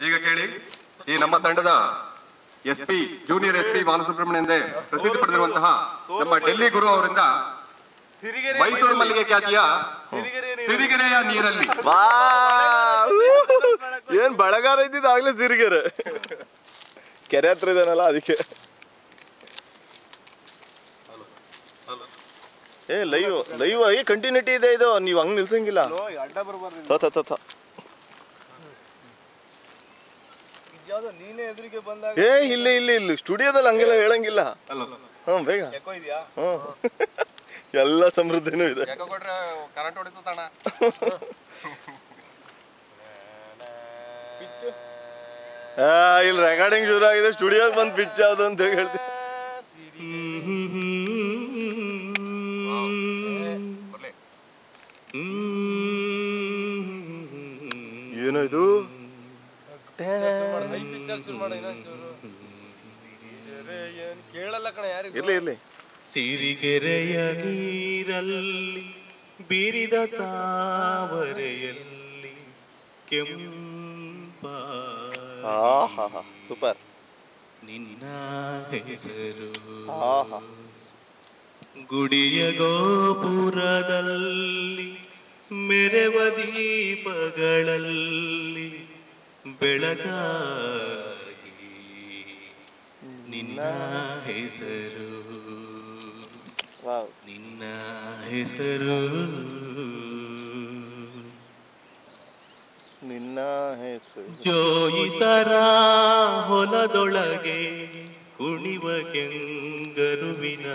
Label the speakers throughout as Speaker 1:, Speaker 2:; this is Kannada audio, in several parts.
Speaker 1: ಈಗ ಕೇಳಿ ಈ ನಮ್ಮ ತಂಡದ S P junior S P Balasubrahmanya ಎಂದೇ ಪ್ರಸಿದ್ಧಿ ಪಡೆದಿರುವಂತಹ ನಮ್ಮ ಡೆಲ್ಲಿ ಗುರು ಅವರಿಂದ ಮೈಸೂರು ಮಲ್ಲಿಗೆ ಖ್ಯಾತಿಯ ಸಿರಿಗೆರೆಯ ನೀರಲ್ಲಿ
Speaker 2: ವಾ ಏನ್ ಬಳಗಾರ ಇದ್ದಿದ್ದು ಆಗ್ಲೇ ಸಿರಿಗೆರೆ ಕೆರೆ ಹತ್ರ ಇದಾನಲ್ಲ ಅದಕ್ಕೆ ಏ ಲೈವ್ ಲೈವ್ ಏ ಕಂಟಿನ್ಯೂಟಿ ಇದೆ ಇದು ನೀವು ಹಂಗ್ ನಿಲ್ಸಂಗಿಲ್ಲ
Speaker 3: ಅಡ್ಡ ಬರ್ಬಾರ್ದು
Speaker 2: ಥ ಥ ಥ ಥ.
Speaker 3: ಇದ್ಯಾವ್ದೋ ನೀನೇ ಎದುರಿಗೆ ಬಂದಾಗ
Speaker 2: ಏ ಇಲ್ಲಿ ಇಲ್ಲಿ ಇಲ್ಲಿ ಸ್ಟುಡಿಯೋದಲ್ಲಿ ಹಂಗೆಲ್ಲ ಹೇಳಂಗಿಲ್ಲ ಹ್ಮ್ ಬೇಗ
Speaker 3: ಎಕೋ ಇದೆಯಾ
Speaker 2: ಹ್ಮ್ ಎಲ್ಲ ಸಮೃದ್ಧಿನೂ ಇದೆ
Speaker 1: ಯಾಕೆ ಕೊಟ್ರೆ ಕರೆಂಟ್ ಹೊಡಿತು ತಣ
Speaker 3: ಪಿಚ್ಚು
Speaker 2: ಆ ಇಲ್ಲಿ ರೆಕಾರ್ಡಿಂಗ್ ಶುರು ಆಗಿದೆ ಸ್ಟುಡಿಯೋಗೆ ಬಂದು ಪಿಚ್ ಯಾವ್ದು ಅಂತ ಹೇಳ್ತೀನಿ ಏನೋ ಇದು
Speaker 3: ಹೈ ಪಿಚ್ಚರ್ ಶುರು ಮಾಡು ಇನ್ನೊಂಚೂರು ಅರೆ, ಏನ್ ಕೇಳಲ್ಲ ಕಣ ಯಾರಿಗೂ
Speaker 2: ಇರ್ಲಿ ಇರ್ಲಿ
Speaker 4: ಸಿರಿಗೆರೆಯ ನೀರಲ್ಲಿ ಬೀರಿದ ತಾವರೆಯಲ್ಲಿ ಕೆಂಪ
Speaker 2: ಆಹಾ ಸೂಪರ್
Speaker 4: ನಿನ್ನ ಹೆಸರು
Speaker 2: ಆಹಾ
Speaker 4: ಗುಡಿಯ ಗೋಪುರದಲ್ಲಿ ಮೆರವ ದೀಪಗಳಲ್ಲಿ ಬೆಳಗಾಗಿ ನಿನ್ನ ಹೆಸರು
Speaker 2: ವಾವ್
Speaker 4: ನಿನ್ನ ಹೆಸರು
Speaker 2: ನಿನ್ನ ಹೆಸರು
Speaker 4: ಜೋಯಿಸರ ಹೊಲದೊಳಗೆ ಕುಣಿವ ಕೆಂಗರುವಿನ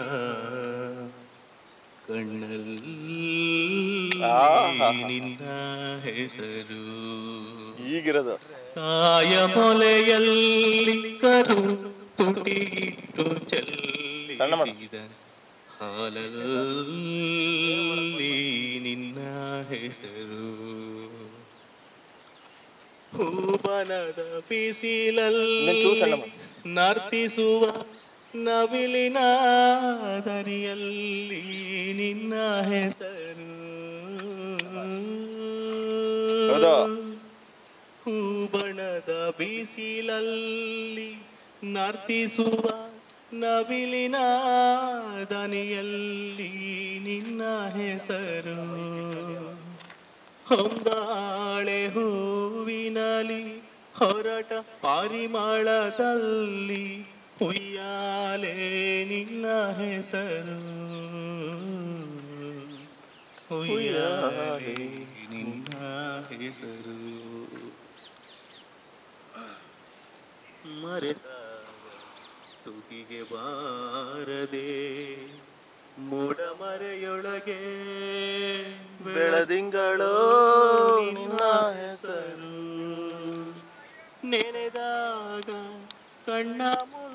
Speaker 4: ಕಣ್ಣಲ್ಲಿ
Speaker 2: ಆಹಾ.
Speaker 4: ನಿನ್ನ ಹೆಸರು
Speaker 2: ಈಗಿರೋದು
Speaker 4: ಕಾಯ ಮೊಲೆಯಲ್ಲಿ ಕರು ತುಟಿಗಿಟ್ಟು
Speaker 2: ಸಣ್ಣ ಮರ.
Speaker 4: ಚೆಲ್ಲಿಸಿದ ಹಾಲಲ್ಲಿ ನಿನ್ನ ಹೆಸರು ಹೂಬನದ
Speaker 2: ಇನ್ನೊಂದ್ ಚೂರು ಸಣ್ಣ
Speaker 4: ಬಿಸಿಲಲ್ಲಿ
Speaker 2: ಮಾಡು.
Speaker 4: ನರ್ತಿಸುವ ನವಿಲಿನ ದರಿಯಲ್ಲಿ ನಿನ್ನ ಹೆಸರು
Speaker 2: ಹೌದು.
Speaker 4: ಹೂಬಣದ ಬಿಸಿಲಲ್ಲಿ ನರ್ತಿಸುವ ನವಿಲಿನ ದನಿಯಲ್ಲಿ ನಿನ್ನ ಹೆಸರು ಹೊಂದಾಳೆ ಹೂವಿನಲಿ ಹೊರಟ ಪರಿಮಳದಲ್ಲಿ ಹುಯ್ಯಾಲೆ ನಿನ್ನ ಹೆಸರು ಹುಯ್ಯಾಲೆ ನಿನ್ನ ಹೆಸರು ಮರೆತಾಗ ತುಟಿಗೆ ಬಾರದೆ ಮೂಡ ಮರೆಯೊಳಗೆ
Speaker 2: ಬೆಳದಿಂಗಳು
Speaker 4: ನಿನ್ನ ಹೆಸರು ನೆನೆದಾಗ ಕಣ್ಣ ಮುಚ್ಚ